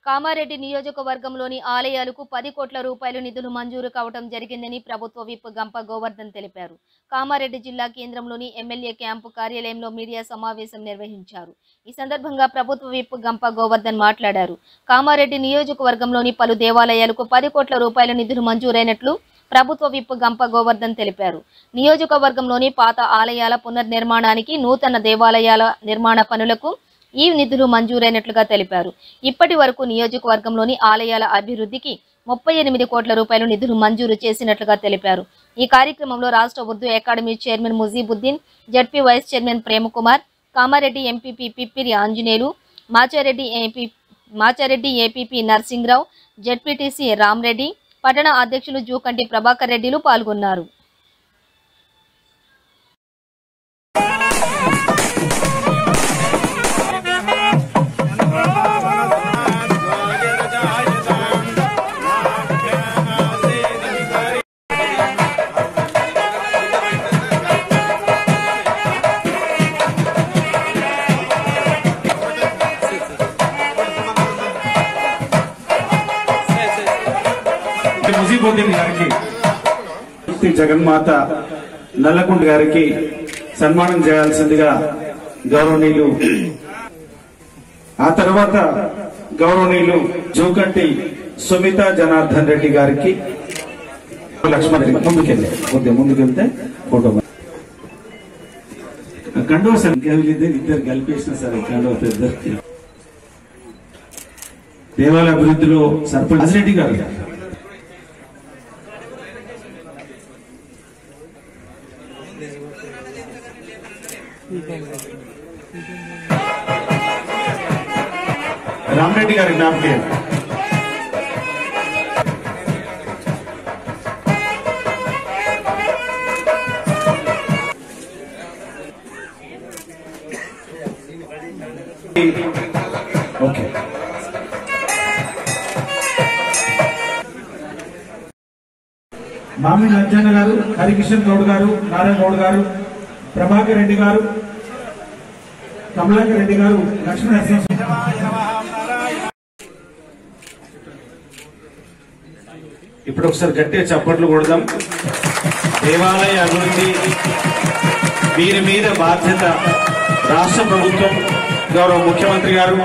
కామారెడ్డి నియోజకవర్గంలోని ఆలయాలకు పది కోట్ల రూపాయలు నిధులు మంజూరు కావడం జరిగిందని ప్రభుత్వ విప్ గంప గోవర్ధన్ తెలిపారు కామారెడ్డి జిల్లా కేంద్రంలోని ఎమ్మెల్యే క్యాంపు కార్యాలయంలో మీడియా సమావేశం నిర్వహించారు ఈ సందర్భంగా ప్రభుత్వ విప్ గంప గోవర్ధన్ మాట్లాడారు కామారెడ్డి నియోజకవర్గంలోని పలు దేవాలయాలకు పది కోట్ల రూపాయల నిధులు మంజూరైనట్లు ప్రభుత్వ విప్ గంప గోవర్ధన్ తెలిపారు నియోజకవర్గంలోని పాత ఆలయాల పునర్నిర్మాణానికి నూతన దేవాలయాల నిర్మాణ పనులకు ఈ నిధులు మంజూరైనట్లుగా తెలిపారు ఇప్పటి వరకు నియోజకవర్గంలోని ఆలయాల అభివృద్ధికి ముప్పై ఎనిమిది కోట్ల రూపాయలు నిధులు మంజూరు చేసినట్లుగా తెలిపారు ఈ కార్యక్రమంలో రాష్ట్ర Urdu academy chairman Mujeebuddin ZP vice chairman Premkumar Kamareddy MPP Pippiri Anjaneyulu Machareddy MP Machareddy APP Narsing Rao ZPTC Ramreddy పట్టణ అధ్యక్షులు జూకంటి ప్రభాకర్ రెడ్డిలు పాల్గొన్నారు ముజీబుద్దీన్ గారికి శ్రీ జగన్మాత నల్లకుంట గారికి సన్మానం చేయాల్సిందిగా గౌరవనీయులు ఆ తర్వాత గౌరవనీయులు జూకంటి సుమిత జనార్దన్ రెడ్డి గారికి లక్ష్మణ్ రెడ్డి ముందుకెళ్ళి కొద్దిగా ముందుకెళ్తే ఫోటో కండువ సార్ ఇంకెవరిద్దరు ఇద్దరు కలిపేసిన సరే కండువ ఇద్దరు దేవాలయ అభివృద్ధిలో సర్పంచ్ రెడ్డి గారు రామరెడ్డి గారి జ్ఞాపకం ఓకే మామిడి లజ్జన్న గారు హరికిషన్ గౌడ్ గారు నారాయణ గౌడ్ గారు ప్రభాకర్ రెడ్డి గారు కమలాకర్ రెడ్డి గారు లక్ష్మీ నరసింహ ఇప్పుడు ఒకసారి గట్టిగా చప్పట్లు కొడదాం దేవాలయ అభివృద్ధి వీరి మీద బాధ్యత రాష్ట్ర ప్రభుత్వం గౌరవ ముఖ్యమంత్రి గారు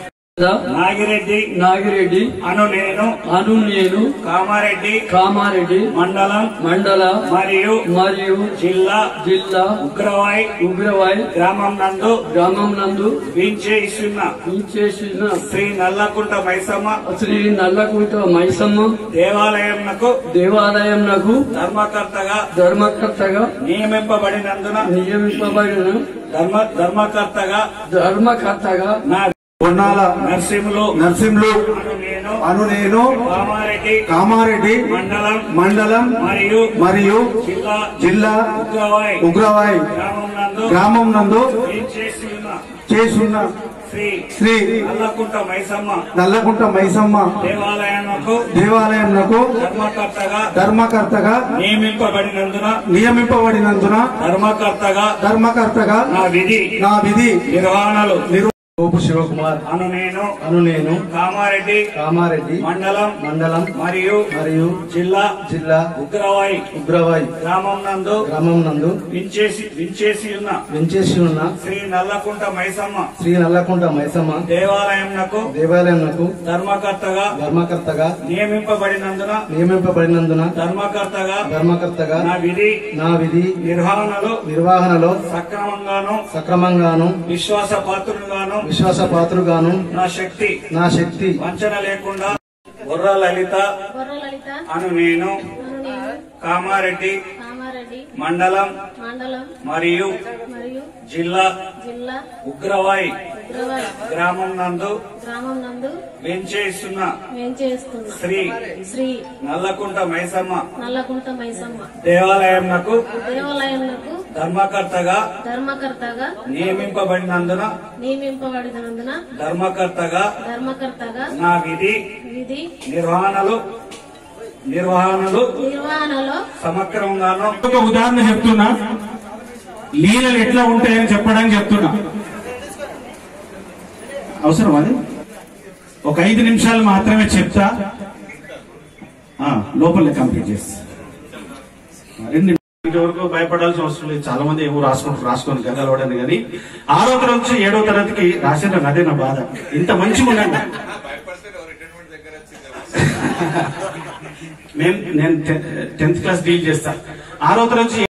నాగిరెడ్డి నాగిరెడ్డి అను నేను అను నేను కామారెడ్డి కామారెడ్డి మండలం మండల మరియు మరియు జిల్లా జిల్లా ఉగ్రవాయ్ ఉగ్రవాయ్ గ్రామం నందు గ్రామం నందు వీంచేస్తున్న చేసిన శ్రీ నల్లకుంట మైసమ్మ శ్రీ నల్లకుంట మైసమ్మ దేవాలయంకు దేవాలయం నాకు ధర్మకర్తగా ధర్మకర్తగా నియమింపబడినందున నియమింపబడిన ధర్మ ధర్మకర్తగా ధర్మకర్తగా నా పొన్నాల నరసింహులు నరసింహులు అను నేను అను నేను కామారెడ్డి కామారెడ్డి మండలం మండలం మరియు మరియు జిల్లా జిల్లా ఉగ్రవాయ్ ఉగ్రవాయ్ గ్రామం నందు గ్రామం నందు వీంచేస్తున్న చేసున్న శ్రీ శ్రీ నల్లకుంట మైసమ్మ నల్లకుంట మైసమ్మ దేవాలయంకు దేవాలయంకు ధర్మకర్తగా ధర్మకర్తగా నియమింపబడినందున నియమింపబడినందున ధర్మకర్తగా ధర్మకర్తగా నా విధి నా విధి నిర్వహణలు గోపు శివకుమార్ అను నేను అను నేను కామారెడ్డి కామారెడ్డి మండలం మండలం మరియు మరియు జిల్లా జిల్లా ఉగ్రవాయి ఉగ్రవాయ్ గ్రామం నందు గ్రామం నందు వించేసి వించేసి ఉన్న వెంచేసి ఉన్న శ్రీ నల్లకుంట మైసమ్మ శ్రీ నల్లకుంట మైసమ్మ దేవాలయంకు దేవాలయంకు ధర్మకర్తగా ధర్మకర్తగా నియమింపబడినందున నియమింపబడినందున ధర్మకర్తగా ధర్మకర్తగా నా విధి నా విధి నిర్వహణలు నిర్వహణలో సక్రమంగాను సక్రమంగాను విశ్వాస పాత్రులుగాను విశ్వాసపాత్రుగాను నా శక్తి నా శక్తి వంచన లేకుండా బుర్ర లలిత బొర్రలలిత అను నేను అను నేను కామారెడ్డి కామారెడ్డి మండలం మండలం మరియు మరియు జిల్లా జిల్లా ఉగ్రవాయి ఉగ్రవాడ గ్రామం నందు గ్రామం నందు వెంచేస్తున్న వేంచేస్తున్న శ్రీ శ్రీ నల్లకుంట మైసమ్మ నల్లకుంట మైసమ్మ దేవాలయంకు దేవాలయంకు ధర్మకర్తగా ధర్మకర్తగా నియమింపబడినందున నియమింపబడినందున ధర్మకర్తగా ధర్మకర్తగా నా విధి విధి నిర్వహణలు నిర్వహణలు నిర్వహణలో సమగ్రంగాను ఒక ఉదాహరణ చెప్తున్నా లీలలు ఎట్లా ఉంటాయని చెప్పడానికి చెప్తున్నా అవసరం అది ఒక ఐదు నిమిషాలు మాత్రమే చెప్తా ఆ, లోపలే కంప్లీట్ చేస్తా రెండు నిమిషాల వరకు భయపడాల్సిన అవసరం లేదు చాలా మంది ఏమో రాసుకుంటారు రాసుకొని గదలవడని కానీ ఆరో తరగతి నుంచి ఏడో తరగతికి రాసిన అదే నా బాధ ఇంత మంచిగా ఉండండి మేము నేను టెన్త్ క్లాస్ డీల్ చేస్తా ఆరో తరగతి నుంచి